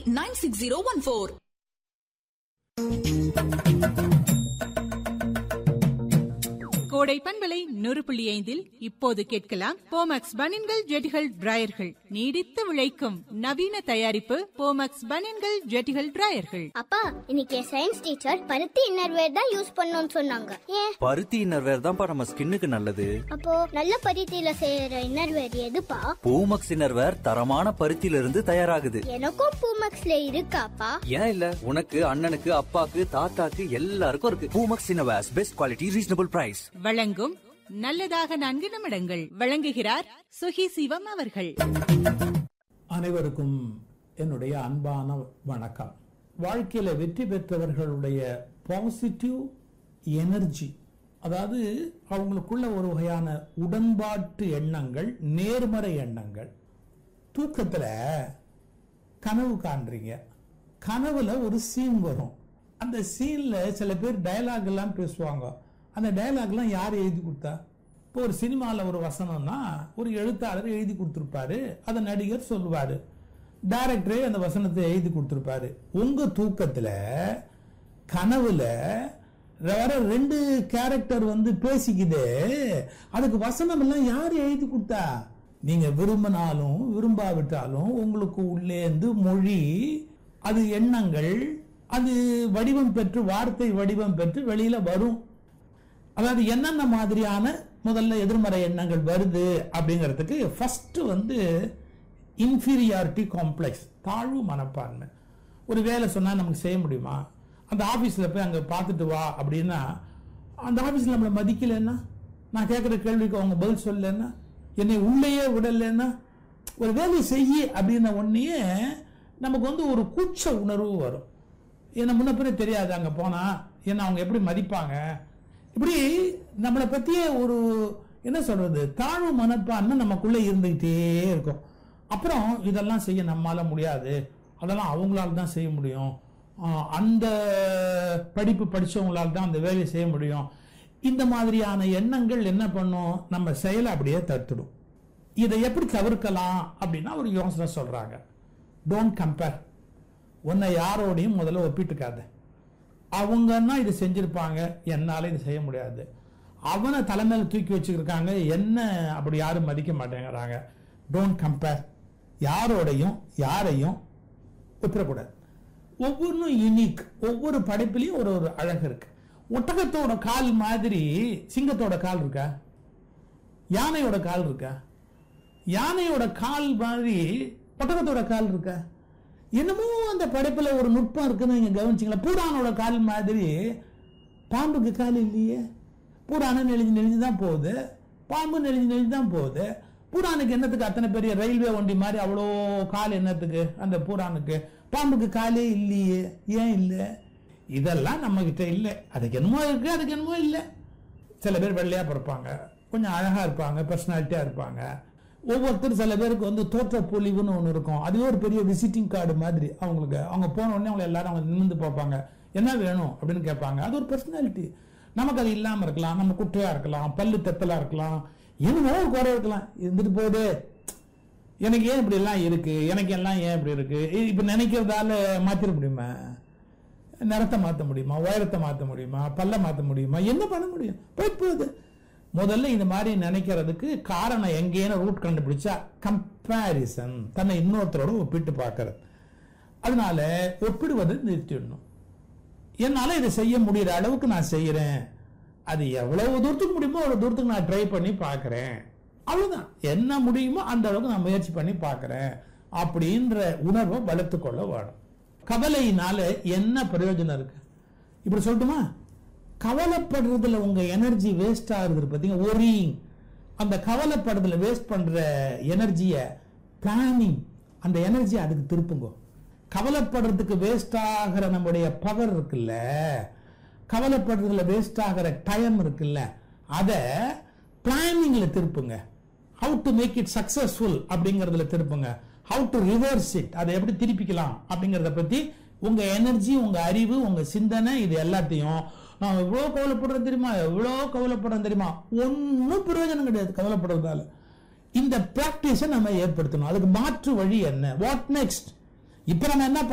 nine six zero one four Kodai பண்பலை நூறு புள்ளி ஐந்தில் இப்போது கேட்கலாம் போமக்ஸ் பனின்கள் ஜெட்டிகள் டிராயர்கள் நீடித்து விளைக்கும் நவீன தயாரிப்பு போமக்ஸ் பனின்கள் ஜெட்டிகள் டிராயர்கள் அப்பா இன்னைக்கு சயின்ஸ் டீச்சர் பருத்தி இன்னர்வேர் தான் யூஸ் பண்ணணும்னு சொன்னாங்க ஏன் பருத்தி இன்னர்வேர் தான்ப்பா நம்ம ஸ்கின்னுக்கு நல்லது அப்போ நல்ல பருத்தியில செய்யற இன்னர்வேர் எதுப்பா பூமக்ஸ் இன்னர்வேர் தரமான பருத்தியில இருந்து தயாராகுது எனக்கும் பூமக்ஸ்ல இருக்காப்பா ஏன் இல்ல உனக்கு அண்ணனுக்கு அப்பாக்கு தாத்தாக்கு எல்லாருக்கும் இருக்கு Poomex innerwears best quality reasonable price வழங்கும் நல்லதாக நான்கு நிமிடங்கள் வழங்குகிறார் சுகி சிவம் அவர்கள் அனைவருக்கும் என்னுடைய அன்பான வணக்கம் வாழ்க்கையில வெற்றி பெற்றவர்களுடைய பாசிட்டிவ் எனர்ஜி அதாவது அவங்களுக்குள்ள ஒரு வகையான உடன்பாட்டு எண்ணங்கள் நேர்மறை எண்ணங்கள் தூக்கத்துல கனவு காண்றீங்க கனவுல ஒரு சீன் வரும் அந்த சீன்ல சில பேர் டயலாக் எல்லாம் பேசுவாங்க அந்த டயலாக் எல்லாம் யார் எழுதி கொடுத்தா இப்போ ஒரு சினிமாவில் ஒரு வசனம்னா ஒரு எழுத்தாளர் எழுதி கொடுத்துருப்பாரு அதை நடிகர் சொல்லுவாரு டைரக்டரே அந்த வசனத்தை எழுதி கொடுத்துருப்பாரு உங்க தூக்கத்துல கனவுல வர ரெண்டு கேரக்டர் வந்து பேசிக்குதே அதுக்கு வசனம் எல்லாம் யார் எழுதி கொடுத்தா நீங்க விரும்பினாலும் விரும்பாவிட்டாலும் உங்களுக்கு உள்ளேந்து மொழி அது எண்ணங்கள் அது வடிவம் பெற்று வார்த்தை வடிவம் பெற்று வெளியில வரும் அதாவது என்னென்ன மாதிரியான முதல்ல எதிர்மறை எண்ணங்கள் வருது அப்படிங்கிறதுக்கு ஃபர்ஸ்ட் வந்து இன்ஃபீரியாரிட்டி காம்ப்ளெக்ஸ் தாழ்வு மனப்பான்மை ஒரு வேலை சொன்னால் நமக்கு செய்ய முடியுமா அந்த ஆஃபீஸில் போய் அங்கே பார்த்துட்டு வா அப்படின்னா அந்த ஆஃபீஸில் நம்மளை மதிக்கலைன்னா நான் கேட்குற கேள்விக்கு அவங்க பதில் சொல்லலைன்னா என்னை உள்ளேயே விடலைன்னா ஒரு வேலையை செய்ய அப்படின்ன உடனேயே நமக்கு வந்து ஒரு கூச்ச உணர்வு வரும் என்ன முன்ன பின்ன தெரியாது அங்கே போனால் என்ன அவங்க எப்படி மதிப்பாங்க இப்படி நம்மளை பற்றிய ஒரு என்ன சொல்றது தாழ்வு மனப்பான்மை நமக்குள்ளே இருந்துக்கிட்டே இருக்கும் அப்புறம் இதெல்லாம் செய்ய நம்மால முடியாது அதெல்லாம் அவங்களால தான் செய்ய முடியும் ஆஹ் அந்த படிப்பு படிச்சவங்களால தான் அந்த வேலையை செய்ய முடியும் இந்த மாதிரியான எண்ணங்கள் என்ன பண்ணும் நம்ம செயலை அப்படியே தடுத்துடும் இதை எப்படி தவிர்க்கலாம் அப்படின்னா ஒரு யோசனை சொல்றாங்க டோன்ட் கம்பேர் உன்னை யாரோடையும் முதல்ல ஒப்பிட்டுக்காத அவங்கன்னா இது செஞ்சிருப்பாங்க என்னால இது செய்ய முடியாது அவனை தலைமையில தூக்கி வச்சுருக்காங்க என்ன அப்படி யாரும் மதிக்க மாட்டேங்கிறாங்க டோன்ட் கம்பேர் யாரோடையும் யாரையும் ஒப்பிடக்கூடாது ஒவ்வொன்றும் யூனிக் ஒவ்வொரு படைப்புலையும் ஒரு ஒரு அழகு இருக்கு ஒட்டகத்தோட கால் மாதிரி சிங்கத்தோட கால் இருக்கா யானையோட கால் இருக்கா யானையோட கால் மாதிரி ஒட்டகத்தோட கால் இருக்கா என்னமோ அந்த படைப்புல ஒரு நுட்பம் இருக்குன்னு நீங்க கவனிச்சிங்களா பூடானோட கால் மாதிரி பாம்புக்கு கால் இல்லையே பூடானம் நெளிஞ்சு நெளிஞ்சு தான் போகுது பாம்பு நெளிஞ்சு நெளிஞ்சு தான் போகுது பூடானுக்கு என்னத்துக்கு அத்தனை பெரிய ரயில்வே வண்டி மாதிரி அவ்வளோ கால் என்னத்துக்கு அந்த பூடானுக்கு பாம்புக்கு காலே இல்லையே ஏன் இல்லை இதெல்லாம் நம்ம கிட்ட இல்லை அதுக்கு என்னமோ இருக்கு அதுக்கு என்னமோ இல்லை சில பேர் வெள்ளையா பிறப்பாங்க கொஞ்சம் அழகா இருப்பாங்க பர்சனாலிட்டியா இருப்பாங்க ஒவ்வொருத்தர் சில பேருக்கு வந்து தோற்ற பொலிவுன்னு ஒன்று இருக்கும் அதுவே ஒரு பெரிய விசிட்டிங் கார்டு மாதிரி அவங்களுக்கு அவங்க போன உடனே அவங்க எல்லாரும் அவங்க நிமிர்ந்து பார்ப்பாங்க என்ன வேணும் அப்படின்னு கேட்பாங்க அது ஒரு பர்சனாலிட்டி நமக்கு அது இல்லாம இருக்கலாம் நம்ம குட்டையா இருக்கலாம் பல்லு தெத்தலா இருக்கலாம் என்னமோ ஒரு குறை இருக்கலாம் இருந்துட்டு போகுது எனக்கு ஏன் இப்படி எல்லாம் இருக்கு எனக்கு எல்லாம் ஏன் இப்படி இருக்கு இ- இப்ப நினைக்கிறதால மாத்திர முடியுமா நிறத்தை மாற்ற முடியுமா உயரத்தை மாற்ற முடியுமா பல்ல மாற்ற முடியுமா என்ன பண்ண முடியும் போயிட்டு போகுது முதல்ல இந்த மாதிரி நினைக்கிறதுக்கு காரணம் எங்கேன்னு ரூட் கண்டுபிடிச்சா கம்பேரிசன் தன்னை இன்னொருத்தரோட ஒப்பிட்டு பார்க்கறது அதனால ஒப்பிடுவதை நிறுத்திடணும் என்னால இதை செய்ய முடியற அளவுக்கு நான் செய்யறேன் அது எவ்வளவு தூரத்துக்கு முடியுமோ அவ்வளவு தூரத்துக்கு நான் ட்ரை பண்ணி பார்க்கறேன் அவ்வளவுதான் என்ன முடியுமோ அந்த அளவுக்கு நான் முயற்சி பண்ணி பார்க்கறேன் அப்படின்ற உணர்வை வளர்த்துக் கொள்ள வேணும் கவலையினால என்ன பிரயோஜனம் இருக்கு இப்படி சொல்லட்டுமா கவலைப்படுறதுல உங்க எனர்ஜி வேஸ்ட் ஆகுது பாத்தீங்க ஒரிங் அந்த கவலைப்படுறதுல வேஸ்ட் பண்ற எனர்ஜியை பிளானிங் அந்த எனர்ஜி அதுக்கு திருப்புங்க கவலைப்படுறதுக்கு வேஸ்ட் ஆகிற நம்முடைய பவர் இருக்குல்ல கவலைப்படுறதுல வேஸ்ட் ஆகிற டைம் இருக்குல்ல அதை பிளானிங்ல திருப்புங்க how to make it successful அப்படிங்கறதுல திருப்புங்க ஹவு டு ரிவர்ஸ் இட் அதை எப்படி திருப்பிக்கலாம் அப்படிங்கறத பத்தி உங்க எனர்ஜி உங்க அறிவு உங்க சிந்தனை இது எல்லாத்தையும் நான் எவ்வளவு கவலைப்படுறேன் தெரியுமா எவ்வளவு கவலைப்படுறேன் தெரியுமா ஒன்றும் பிரயோஜனம் கிடையாது கவலைப்படுறதால இந்த பிராக்டிஸை நம்ம ஏற்படுத்தணும் அதுக்கு மாற்று வழி என்ன வாட் நெக்ஸ்ட் இப்ப நம்ம என்ன